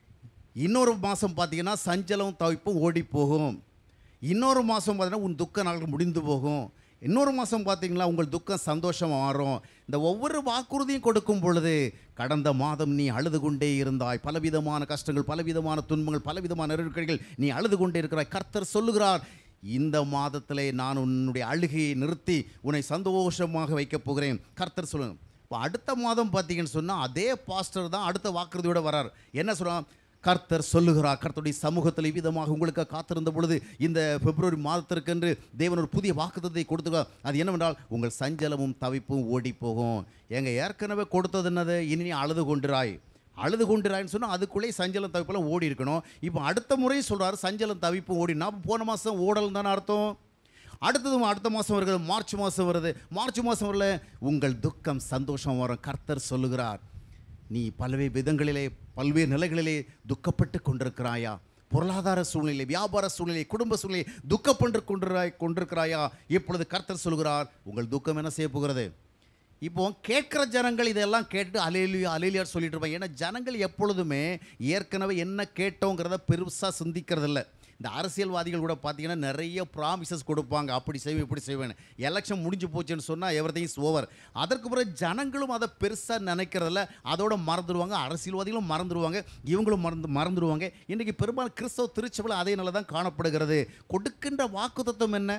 இன்னொரு மாதம் பார்த்தீங்கன்னா சஞ்சலம் தவிப்பும் ஓடி போகும் இன்னொரு மாதம் பார்த்தீங்கன்னா உன் துக்க நாட்கள் முடிந்து போகும் இன்னொரு மாதம் பார்த்தீங்களா உங்கள் துக்கம் சந்தோஷம் மாறும் இந்த ஒவ்வொரு வாக்குறுதியும் கொடுக்கும் பொழுது கடந்த மாதம் நீ அழுது கொண்டே இருந்தாய் பலவிதமான கஷ்டங்கள் பலவிதமான துன்பங்கள் பலவிதமான நெருக்கடிகள் நீ அழுது கொண்டே இருக்கிறாய் கர்த்தர் சொல்லுகிறார் இந்த மாதத்திலே நான் உன்னுடைய அழுகையை நிறுத்தி உன்னை சந்தோஷமாக வைக்கப் போகிறேன் கர்த்தர் சொல்லுங்க இப்போ அடுத்த மாதம் பார்த்தீங்கன்னு சொன்னால் அதே பாஸ்டர் தான் அடுத்த வாக்குறுதியோட வரார் என்ன சொல்கிறான் கர்த்தர் சொல்லுகிறார் கர்த்தருடைய சமூகத்தில் விதமாக உங்களுக்கு காத்திருந்த பொழுது இந்த பிப்ரவரி மாதத்திற்கென்று தேவன் ஒரு புதிய வாக்குத்தத்தை கொடுத்துருக்கார் அது என்னவென்றால் உங்கள் சஞ்சலமும் தவிப்பும் ஓடி போகும் எங்க ஏற்கனவே கொடுத்தது என்னது இனி நீ அழுது கொண்டிராய் அழுது கொண்டிராய்ன்னு சொன்னால் அதுக்குள்ளே சஞ்சலம் தவிப்பெல்லாம் ஓடி இருக்கணும் இப்போ அடுத்த முறை சொல்றாரு சஞ்சலம் தவிப்பும் ஓடி நான் போன மாதம் ஓடல் தானே அர்த்தம் அடுத்தது அடுத்த மாதம் வருகிறது மார்ச் மாதம் வருது மார்ச் மாதம் வரல உங்கள் துக்கம் சந்தோஷம் வரும் கர்த்தர் சொல்லுகிறார் நீ பல்வேறு விதங்களிலே பல்வேறு நிலைகளிலே துக்கப்பட்டு கொண்டிருக்கிறாயா பொருளாதார சூழ்நிலை வியாபார சூழ்நிலை குடும்ப சூழ்நிலை துக்கப்பட்டு கொண்டிருக்கிறாய் கொண்டிருக்கிறாயா இப்பொழுது கர்த்தர் சொல்கிறார் உங்கள் துக்கம் என்ன செய்ய போகிறது இப்போ கேட்குற ஜனங்கள் இதெல்லாம் கேட்டு அலேலியா அலேலியார் சொல்லிட்டு இருப்பாங்க ஏன்னா ஜனங்கள் எப்பொழுதுமே ஏற்கனவே என்ன கேட்டோங்கிறத பெருசாக சிந்திக்கிறதில்ல இந்த அரசியல்வாதிகள் கூட பார்த்தீங்கன்னா நிறைய ப்ராமிசஸ் கொடுப்பாங்க அப்படி செய்வேன் இப்படி செய்வேன் எலெக்ஷன் முடிஞ்சு போச்சுன்னு சொன்னால் எவ்ரி இஸ் ஓவர் அதற்கு பிறகு ஜனங்களும் அதை பெருசாக நினைக்கிறதில்ல அதோட மறந்துடுவாங்க அரசியல்வாதிகளும் மறந்துடுவாங்க இவங்களும் மறந்து மறந்துடுவாங்க இன்றைக்கி பெரும்பாலும் கிறிஸ்தவ திருச்சபையில் அதே நிலை தான் காணப்படுகிறது கொடுக்கின்ற வாக்குத்தத்தம் என்ன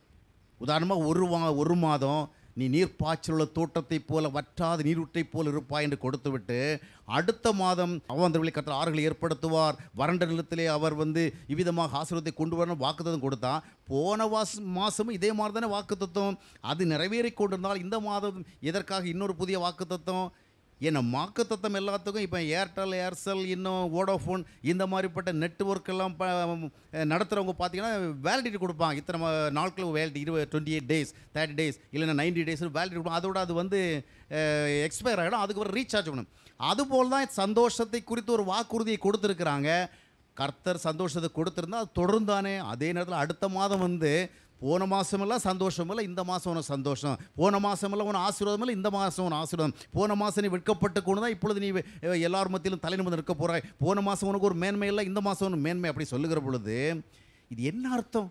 உதாரணமாக ஒரு வா ஒரு மாதம் நீ நீர்ப்பாய்ச்சலுள்ள தோட்டத்தைப் போல வற்றாத நீரூற்றைப் போல இருப்பாய் என்று கொடுத்துவிட்டு அடுத்த மாதம் அவாந்தர்களை கற்ற ஆறுகளை ஏற்படுத்துவார் வறண்ட நிலத்திலே அவர் வந்து இவ்விதமாக ஆசீர்வாதத்தை கொண்டு வரணும் வாக்குத்தத்தம் கொடுத்தா போன வாச மாதமும் இதே மாதிரி தானே வாக்குத்தத்தம் அது நிறைவேறி கொண்டிருந்தால் இந்த மாதம் எதற்காக இன்னொரு புதிய வாக்குத்தத்தம் ஏன்னா வாக்குத்தத்தம் எல்லாத்துக்கும் இப்போ ஏர்டெல் ஏர்செல் இன்னும் வோடோஃபோன் இந்த மாதிரிப்பட்ட நெட்ஒர்க் எல்லாம் ப நடத்துகிறவங்க பார்த்தீங்கன்னா வேலிடிட்டி கொடுப்பாங்க இத்தனை ம- நாட்கள் வேலிடி இருபது twenty eight days thirty days இல்லைன்னா நைன்டி டேஸ் வேலிடிட்டி கொடுப்பாங்க அதோட அது வந்து எக்ஸ்பயர் ஆகிடும் அதுக்கப்புறம் ரீசார்ஜ் பண்ணணும் அதுபோல் தான் சந்தோஷத்தை குறித்து ஒரு வாக்குறுதியை கொடுத்துருக்குறாங்க கர்த்தர் சந்தோஷத்தை கொடுத்துருந்தா அது தொடர்ந்தானே அதே நேரத்தில் அடுத்த மாதம் வந்து போன மாதமெல்லாம் சந்தோஷம் இல்லை இந்த மாதம் உனக்கு சந்தோஷம் போன மாதமெல்லாம் உனக்கு ஆசீர்வாதம் இல்லை இந்த மாதம் உனக்கு ஆசீர்வாதம் போன மாதம் நீ வெட்கப்பட்டு கொண்டு தான் இப்பொழுது நீ அஹ், எல்லார் மத்தியிலும் தலை நிமிர்ந்து இருக்க போகிறாய் போன மாதம் உனக்கு ஒரு மேன்மை இல்லை இந்த மாதம் உனக்கு மேன்மை அப்படி சொல்லுகிற பொழுது இது என்ன அர்த்தம்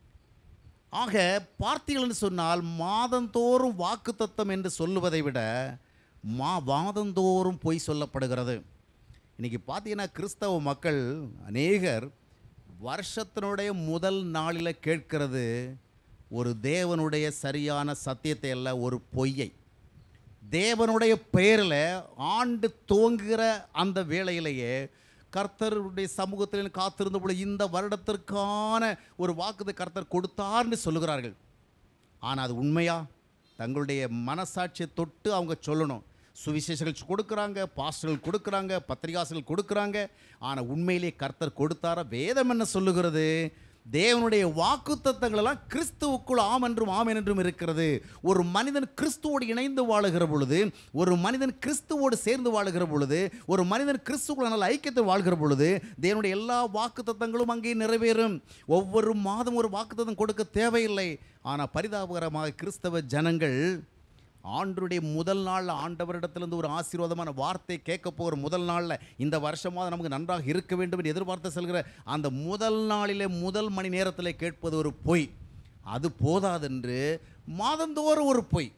ஆக பார்த்தீர்கள்னு சொன்னால் மாதந்தோறும் வாக்குத்தத்தம் என்று சொல்லுவதை விட மா வாதந்தோறும் பொய் சொல்லப்படுகிறது இன்னைக்கு பார்த்தீங்கன்னா கிறிஸ்தவ மக்கள் அநேகர் வருஷத்தினுடைய முதல் நாளில் கேட்கிறது ஒரு தேவனுடைய சரியான சத்தியத்தை அல்ல ஒரு பொய்யை தேவனுடைய பெயரில் ஆண்டு துவங்குகிற அந்த வேளையிலேயே கர்த்தருடைய சமூகத்தில் காத்திருந்த பொழுது இந்த வருடத்திற்கான ஒரு வாக்குத்தை கர்த்தர் கொடுத்தார்னு சொல்லுகிறார்கள் ஆனால் அது உண்மையா தங்களுடைய மனசாட்சியை தொட்டு அவங்க சொல்லணும் சுவிசேஷங்கள் கொடுக்குறாங்க பாஸ்டர்கள் கொடுக்குறாங்க பத்திரிகாசிகள் கொடுக்குறாங்க ஆனால் உண்மையிலே கர்த்தர் கொடுத்தாரா வேதம் என்ன சொல்லுகிறது தேவனுடைய வாக்குத்தத்தங்கள் எல்லாம் கிறிஸ்துவுக்குள் ஆம் என்றும் ஆம் என்றும் இருக்கிறது ஒரு மனிதன் கிறிஸ்துவோடு இணைந்து வாழுகிற பொழுது ஒரு மனிதன் கிறிஸ்துவோடு சேர்ந்து வாழுகிற பொழுது ஒரு மனிதன் கிறிஸ்துக்குள்ள நல்ல ஐக்கியத்தில் வாழ்கிற பொழுது தேவனுடைய எல்லா வாக்குத்தத்தங்களும் அங்கே நிறைவேறும் ஒவ்வொரு மாதம் ஒரு வாக்குத்தத்தம் கொடுக்க தேவையில்லை ஆனால் பரிதாபகரமாக கிறிஸ்தவ ஜனங்கள் ஆண்டுடைய முதல் நாளில் ஆண்டவரிடத்திலிருந்து ஒரு ஆசீர்வாதமான வார்த்தை கேட்க போகிற முதல் நாளில் இந்த வருஷமாவது நமக்கு நன்றாக இருக்க வேண்டும் என்று எதிர்பார்த்து செல்கிற அந்த முதல் நாளிலே முதல் மணி நேரத்தில் கேட்பது ஒரு பொய் அது போதாதென்று மாதந்தோறும் ஒரு பொய்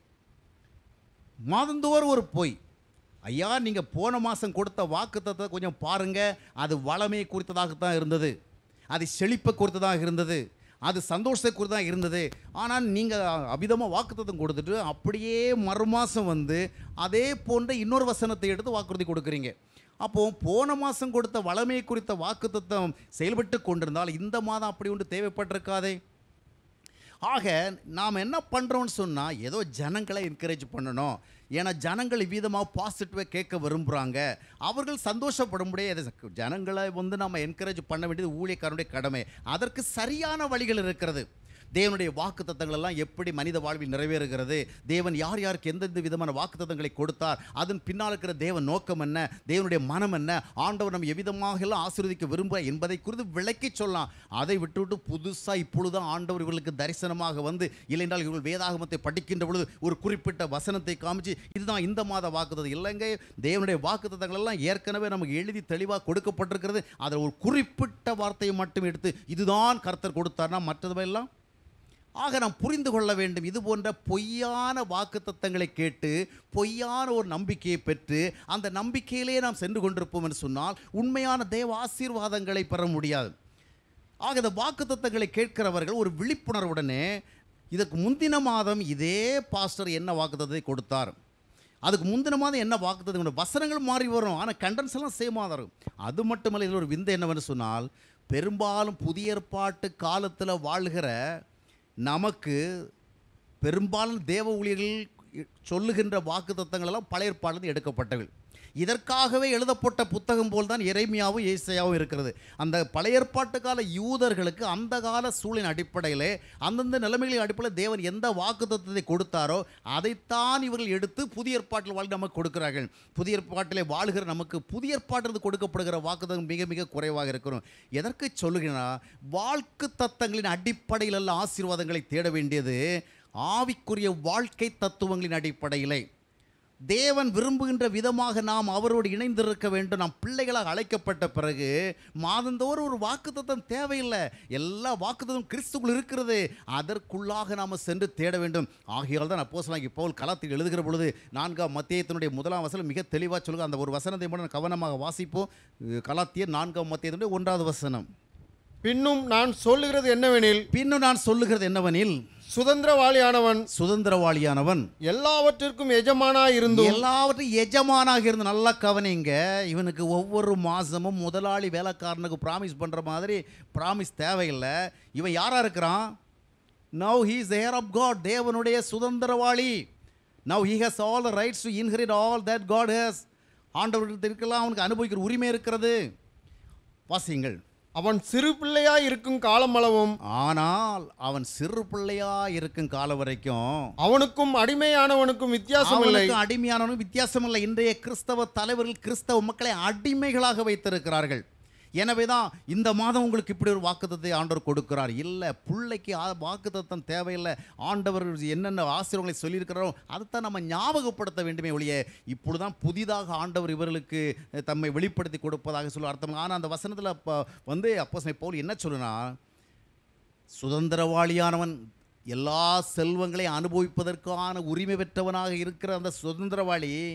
மாதந்தோறும் ஒரு பொய் ஐயா நீங்கள் போன மாதம் கொடுத்த வாக்குத்தத்தை கொஞ்சம் பாருங்கள் அது வளமையை குறித்ததாகத்தான் இருந்தது அது செழிப்பை குறித்ததாக இருந்தது அது சந்தோஷத்தை குறித்து இருந்தது ஆனால் நீங்கள் அபிதமாக வாக்குத்தத்தம் கொடுத்துட்டு அப்படியே மறுமாதம் வந்து அதே போன்ற இன்னொரு வசனத்தை எடுத்து வாக்குறுதி கொடுக்குறீங்க அப்போ போன மாதம் கொடுத்த வளமையை குறித்த வாக்குத்தத்தம் செயல்பட்டு கொண்டிருந்தால் இந்த மாதம் அப்படி ஒன்று தேவைப்பட்டிருக்காதே ஆக நாம் என்ன பண்ணுறோம்னு சொன்னால் ஏதோ ஜனங்களை என்கரேஜ் பண்ணணும் ஏன்னா ஜனங்கள் இவ்விதமாக பாசிட்டிவாக கேட்க விரும்புகிறாங்க அவர்கள் சந்தோஷப்படும்படியே இது ஜனங்களை வந்து நம்ம என்கரேஜ் பண்ண வேண்டியது ஊழியக்காரனுடைய கடமை அதற்கு சரியான வழிகள் இருக்கிறது தேவனுடைய வாக்குத்தத்தங்கள் எல்லாம் எப்படி மனித வாழ்வில் நிறைவேறுகிறது தேவன் யார் யாருக்கு எந்தெந்த விதமான வாக்குத்தத்தங்களை கொடுத்தார் அதன் பின்னால் இருக்கிற தேவன் நோக்கம் என்ன தேவனுடைய மனம் என்ன ஆண்டவர் நம்ம எவ்விதமாக எல்லாம் ஆசீர்வதிக்க விரும்ப என்பதை குறித்து விளக்கி சொல்லலாம் அதை விட்டுவிட்டு புதுசாக இப்பொழுதுதான் ஆண்டவர் இவர்களுக்கு தரிசனமாக வந்து இல்லைன்றால் இவர்கள் வேதாகமத்தை படிக்கின்ற பொழுது ஒரு குறிப்பிட்ட வசனத்தை காமிச்சு இதுதான் இந்த மாத வாக்குத்தத்தம் இல்லைங்க தேவனுடைய வாக்குத்தத்தங்கள் எல்லாம் ஏற்கனவே நமக்கு எழுதி தெளிவாக கொடுக்கப்பட்டிருக்கிறது அதில் ஒரு குறிப்பிட்ட வார்த்தையை மட்டும் எடுத்து இதுதான் கர்த்தர் கொடுத்தார்னா மற்றதுவெல்லாம் ஆக நாம் புரிந்து கொள்ள வேண்டும் இது போன்ற பொய்யான வாக்குத்தத்தங்களை கேட்டு பொய்யான ஒரு நம்பிக்கையை பெற்று அந்த நம்பிக்கையிலே நாம் சென்று கொண்டிருப்போம் என்று சொன்னால் உண்மையான தேவ ஆசீர்வாதங்களை பெற முடியாது ஆக இந்த வாக்குத்தத்தங்களை கேட்கிறவர்கள் ஒரு விழிப்புணர்வுடனே இதற்கு முந்தின மாதம் இதே பாஸ்டர் என்ன வாக்குத்தத்தை கொடுத்தார் அதுக்கு முந்தின மாதம் என்ன வாக்குத்தத்தம் வசனங்கள் மாறி வரும் ஆனால் கண்டன்ஸ் எல்லாம் சேமாக தான் இருக்கும் அது மட்டுமல்ல இதில் ஒரு விந்தை என்னவென்று சொன்னால் பெரும்பாலும் புதிய ஏற்பாட்டு காலத்தில் வாழ்கிற நமக்கு பெரும்பாலும் தேவ ஊழியர்கள் சொல்லுகின்ற வாக்கு தத்தங்களெல்லாம் பழைய ஏற்பாடிலிருந்து எடுக்கப்பட்டவை இதற்காகவே எழுதப்பட்ட புத்தகம் போல் தான் இறைமையாவும் ஏசையாவும் இருக்கிறது அந்த பழைய ஏற்பாட்டு கால யூதர்களுக்கு அந்த கால சூழலின் அடிப்படையிலே அந்தந்த நிலைமைகளின் அடிப்படையில் தேவன் எந்த வாக்கு தத்துவத்தை கொடுத்தாரோ அதைத்தான் இவர்கள் எடுத்து புதிய ஏற்பாட்டில் வாழ் நமக்கு கொடுக்கிறார்கள் புதிய ஏற்பாட்டிலே வாழ்கிற நமக்கு புதிய ஏற்பாட்டிலிருந்து கொடுக்கப்படுகிற வாக்குத்தம் மிக மிக குறைவாக இருக்கிறோம் எதற்கு சொல்லுகிறேன்னா வாழ்க்கு தத்தங்களின் அடிப்படையில் அல்ல ஆசீர்வாதங்களை தேட வேண்டியது ஆவிக்குரிய வாழ்க்கை தத்துவங்களின் அடிப்படையிலே தேவன் விரும்புகின்ற விதமாக நாம் அவரோடு இணைந்திருக்க வேண்டும் நாம் பிள்ளைகளாக அழைக்கப்பட்ட பிறகு மாதந்தோறும் ஒரு வாக்குத்தத்தம் தேவையில்லை எல்லா வாக்குத்தத்தம் கிறிஸ்துக்குள் இருக்கிறது அதற்குள்ளாக நாம் சென்று தேட வேண்டும் ஆகையால் தான் அப்போ சொல்லாங்க பவுல் களத்தில் எழுதுகிற பொழுது நான்காம் மத்தியத்தினுடைய முதலாம் வசனம் மிக தெளிவாக சொல்லுங்க அந்த ஒரு வசனத்தை மட்டும் கவனமாக வாசிப்போம் கலாத்தியர் நான்காம் மத்தியத்தினுடைய ஒன்றாவது வசனம் பின்னும் நான் சொல்லுகிறது என்னவெனில் பின்னும் நான் சொல்லுகிறது என்னவெனில் சுதந்திரவாளியானவன் சுதந்திரவாளியானவன் எல்லாவற்றிற்கும் எஜமானாய் இருந்தும் எல்லாவற்றையும் எஜமானாக இருந்து நல்லா கவனிங்க இவனுக்கு ஒவ்வொரு மாதமும் முதலாளி வேலைக்காரனுக்கு ப்ராமிஸ் பண்ணுற மாதிரி ப்ராமிஸ் தேவையில்லை இவன் யாராக இருக்கிறான் now he is heir of God தேவனுடைய சுதந்திரவாளி now he has all the rights to inherit all that God has ஆண்டவர்களுக்கு இருக்கலாம் அவனுக்கு அனுபவிக்கிற உரிமை இருக்கிறது வாசியுங்கள் அவன் சிறு பிள்ளையாய் இருக்கும் காலமளவும் ஆனால் அவன் சிறு பிள்ளையா இருக்கும் காலம் வரைக்கும் அவனுக்கும் அடிமையானவனுக்கும் வித்தியாசம் இல்லை அவனுக்கு அடிமையானவனும் வித்தியாசம் இல்லை இன்றைய கிறிஸ்தவ தலைவர்கள் கிறிஸ்தவ மக்களை அடிமைகளாக வைத்திருக்கிறார்கள் எனவே தான் இந்த மாதம் உங்களுக்கு இப்படி ஒரு வாக்குத்தத்தை ஆண்டவர் கொடுக்கிறார் இல்லை பிள்ளைக்கு ஆ- வாக்குத்தத்தம் தேவையில்லை ஆண்டவர் என்னென்ன ஆசீர்வாதங்களை சொல்லியிருக்கிறாரோ அதைத்தான் நம்ம ஞாபகப்படுத்த வேண்டுமே ஒழிய இப்பொழுதுதான் புதிதாக ஆண்டவர் இவர்களுக்கு அஹ், தம்மை வெளிப்படுத்தி கொடுப்பதாக சொல்ல அர்த்தம் ஆனால் அந்த வசனத்தில் இப்போ வந்து அப்போ பவுல் என்ன சொல்லுனா சுதந்திரவாளியானவன் எல்லா செல்வங்களையும் அனுபவிப்பதற்கான உரிமை பெற்றவனாக இருக்கிற அந்த சுதந்திரவாளி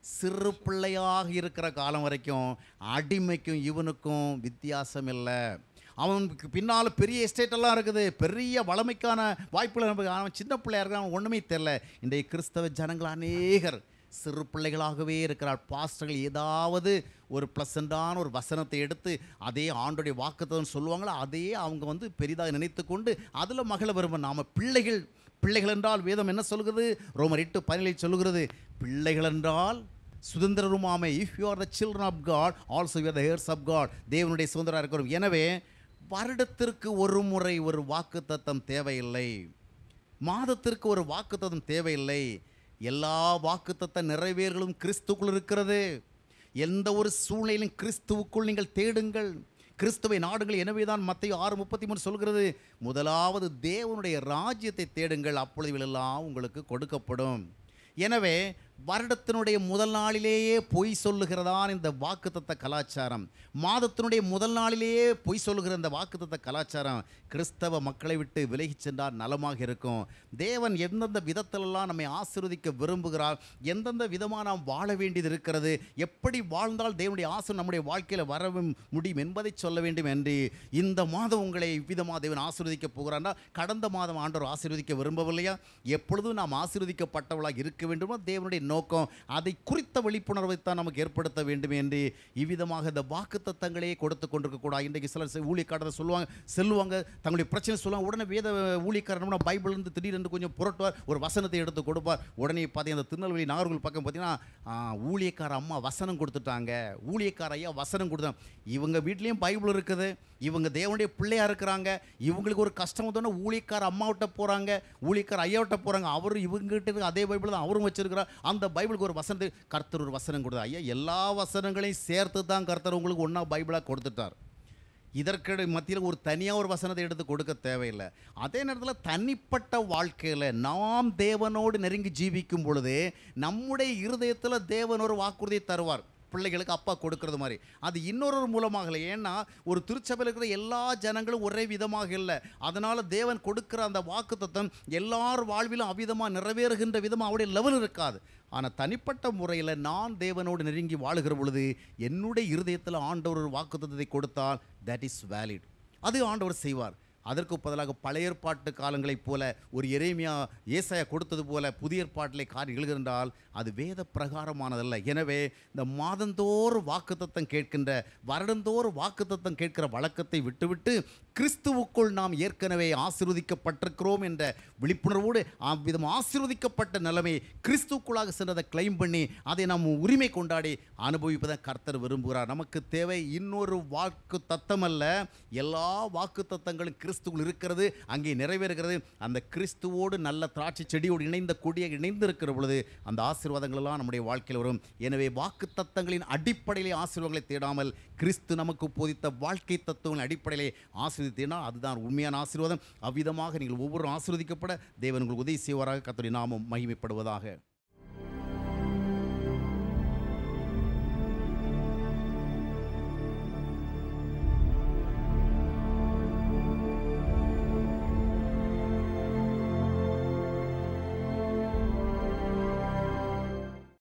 சிறு பிள்ளையாக இருக்கிற காலம் வரைக்கும் அடிமைக்கும் இவனுக்கும் வித்தியாசம் இல்லை அவனுக்கு பின்னால் பெரிய எஸ்டேட் எல்லாம் இருக்குது பெரிய வளமைக்கான வாய்ப்புகள் நமக்கு அவன் சின்ன பிள்ளையா இருக்கான் அவன் ஒன்றுமே தெரில இன்றைய கிறிஸ்தவ ஜனங்கள் அநேகர் சிறு பிள்ளைகளாகவே இருக்கிறார் பாஸ்டர்கள் ஏதாவது ஒரு ப்ளசண்டான ஒரு வசனத்தை எடுத்து அதே ஆண்டுடைய வாக்குத்தம் சொல்லுவாங்களோ அதே அவங்க வந்து பெரிதாக நினைத்து கொண்டு அதில் மகள விரும்ப நாம பிள்ளைகள் பிள்ளைகள் என்றால் வேதம் என்ன சொல்கிறது ரோமர் எட்டு பதினேழு சொல்லுகிறது பிள்ளைகள் என்றால் சுதந்திரருமாமை if you are the children of God also you the heirs of God தேவனுடைய சுதந்திரம் இருக்கிறோம் எனவே வருடத்திற்கு ஒரு முறை ஒரு வாக்குத்தத்தம் தேவையில்லை மாதத்திற்கு ஒரு வாக்குத்தத்தம் தேவையில்லை எல்லா வாக்குத்தத்த நிறைவேறுகளும் கிறிஸ்துக்குள் இருக்கிறது எந்த ஒரு சூழ்நிலையிலும் கிறிஸ்துவுக்குள் நீங்கள் தேடுங்கள் கிறிஸ்துவை நாடுங்கள் எனவே தான் மத்திய ஆறு முப்பத்தி மூணு சொல்கிறது முதலாவது தேவனுடைய ராஜ்யத்தை தேடுங்கள் அப்பொழுது இவைகளெல்லாம் உங்களுக்கு கொடுக்கப்படும் எனவே வருடத்தினுடைய முதல் நாளிலேயே பொய் சொல்லுகிறதான் இந்த வாக்குத்தத்த கலாச்சாரம் மாதத்தினுடைய முதல் நாளிலேயே பொய் சொல்லுகிற இந்த வாக்குத்தத்த கலாச்சாரம் கிறிஸ்தவ மக்களை விட்டு விலகிச் சென்றால் நலமாக இருக்கும் தேவன் எந்தெந்த விதத்திலெல்லாம் நம்மை ஆசீர்வதிக்க விரும்புகிறார் எந்தெந்த விதமாக நாம் வாழ வேண்டியது இருக்கிறது எப்படி வாழ்ந்தால் தேவனுடைய ஆசை நம்முடைய வாழ்க்கையில் வர முடியும் என்பதை சொல்ல வேண்டும் என்று இந்த மாதம் உங்களை இவ்விதமாக தேவன் ஆசீர்வதிக்க போகிறார்னா கடந்த மாதம் ஆண்டவர் ஆசீர்வதிக்க விரும்பவில்லையா எப்பொழுதும் நாம் ஆசீர்வதிக்கப்பட்டவளாக இருக்க வேண்டுமோ தேவனுடைய நோக்கம் அதை குறித்த விழிப்புணர்வை தான் நமக்கு ஏற்படுத்த வேண்டும் என்று இவ்விதமாக இந்த வாக்கு தத்தங்களையே கொடுத்து கொண்டிருக்கக்கூடாது இன்றைக்கு சிலர் செ- ஊழியக்காரரை சொல்லுவாங்க செல்லுவாங்க தங்களுடைய பிரச்சனை சொல்லுவாங்க உடனே வேத ஊழியக்காரன் பைபிள்லேருந்து திடீரென்று கொஞ்சம் புரட்டுவார் ஒரு வசனத்தை எடுத்து கொடுப்பார் உடனே பார்த்தீங்கன்னா திருநெல்வேலி நாகர்கோவில் பக்கம் பார்த்தீங்கன்னா ஆ, ஊழியக்கார அம்மா வசனம் கொடுத்துட்டாங்க ஊழியக்கார ஐயா வசனம் கொடுத்தாங்க இவங்க வீட்லேயும் பைபிள் இருக்குது இவங்க தேவனுடைய பிள்ளையா இருக்கிறாங்க இவங்களுக்கு ஒரு கஷ்டம் வந்தோடனே ஊழியக்கார அம்மாவிட்ட போகிறாங்க ஊழியக்கார ஐயாவிட்ட போகிறாங்க அவரும் இவங்ககிட்ட இருக்க அதே பைபிள் தான் அவரும் வச்சிருக்கிறார் அந்த பைபிளுக்கு ஒரு வசனத்தை கர்த்தர் ஒரு வசனம் கொடுத்தார் ஐயா எல்லா வசனங்களையும் சேர்த்து தான் கர்த்தர் உங்களுக்கு ஒன்றா பைபிளாக கொடுத்துட்டார் இதற்கு மத்தியில் ஒரு தனியாக ஒரு வசனத்தை எடுத்து கொடுக்க தேவையில்லை அதே நேரத்தில் தனிப்பட்ட வாழ்க்கையில் நாம் தேவனோடு நெருங்கி ஜீவிக்கும் பொழுது நம்முடைய இருதயத்தில் தேவன் ஒரு வாக்குறுதியை தருவார் பிள்ளைகளுக்கு அப்பா கொடுக்கறது மாதிரி அது இன்னொரு மூலமாக இல்லை ஏன்னா ஒரு திருச்சபையில் இருக்கிற எல்லா ஜனங்களும் ஒரே விதமாக இல்லை அதனால் தேவன் கொடுக்கிற அந்த வாக்குத்தத்தம் எல்லார் வாழ்விலும் அவ்விதமாக நிறைவேறுகின்ற விதமாக அவருடைய லெவல் இருக்காது ஆனால் தனிப்பட்ட முறையில் நான் தேவனோடு நெருங்கி வாழுகிற பொழுது என்னுடைய இருதயத்தில் ஆண்டவர் ஒரு வாக்குத்தத்தத்தை கொடுத்தால் தட் இஸ் வேலிட் அது ஆண்டவர் செய்வார் அதற்கு பதிலாக பழைய ஏற்பாட்டு காலங்களைப் போல ஒரு எரேமியா ஏசாயா கொடுத்தது போல புதிய ஏற்பாட்டிலே காரியம் எழுகின்றால் அது வேத பிரகாரமானதல்ல எனவே இந்த மாதந்தோறும் வாக்குத்தத்தம் கேட்கின்ற வருடந்தோறும் வாக்குத்தத்தம் கேட்கிற வழக்கத்தை விட்டுவிட்டு கிறிஸ்துவுக்குள் நாம் ஏற்கனவே ஆசீர்வதிக்கப்பட்டிருக்கிறோம் என்ற விழிப்புணர்வோடு அவ்விதம் ஆசீர்வதிக்கப்பட்ட நிலைமை கிறிஸ்துவுக்குள்ளாக சென்றதை கிளைம் பண்ணி அதை நாம் உரிமை கொண்டாடி அனுபவிப்பதை கர்த்தர் விரும்புகிறார் நமக்கு தேவை இன்னொரு வாக்கு தத்தம் அல்ல எல்லா வாக்கு தத்தங்களும் கிறிஸ்துவுள் இருக்கிறது அங்கே நிறைவேறுகிறது அந்த கிறிஸ்துவோடு நல்ல திராட்சை செடியோடு இணைந்த கொடியை இணைந்து இருக்கிற பொழுது அந்த ஆசீர்வாதங்கள் எல்லாம் நம்முடைய வாழ்க்கையில் வரும் எனவே வாக்கு தத்தங்களின் அடிப்படையிலே ஆசீர்வாதங்களை தேடாமல் கிறிஸ்து நமக்கு போதித்த வாழ்க்கை தத்துவங்களின் அடிப்படையிலே ஆசீர்வதித்தேனால் அதுதான் உண்மையான ஆசீர்வாதம் அவ்விதமாக நீங்கள் ஒவ்வொரு ஆசீர்வதிக்கப்பட தேவன் உங்களுக்கு உதவி செய்வாராக கர்த்தருடைய நாமம் மகிமைப்படுவதாக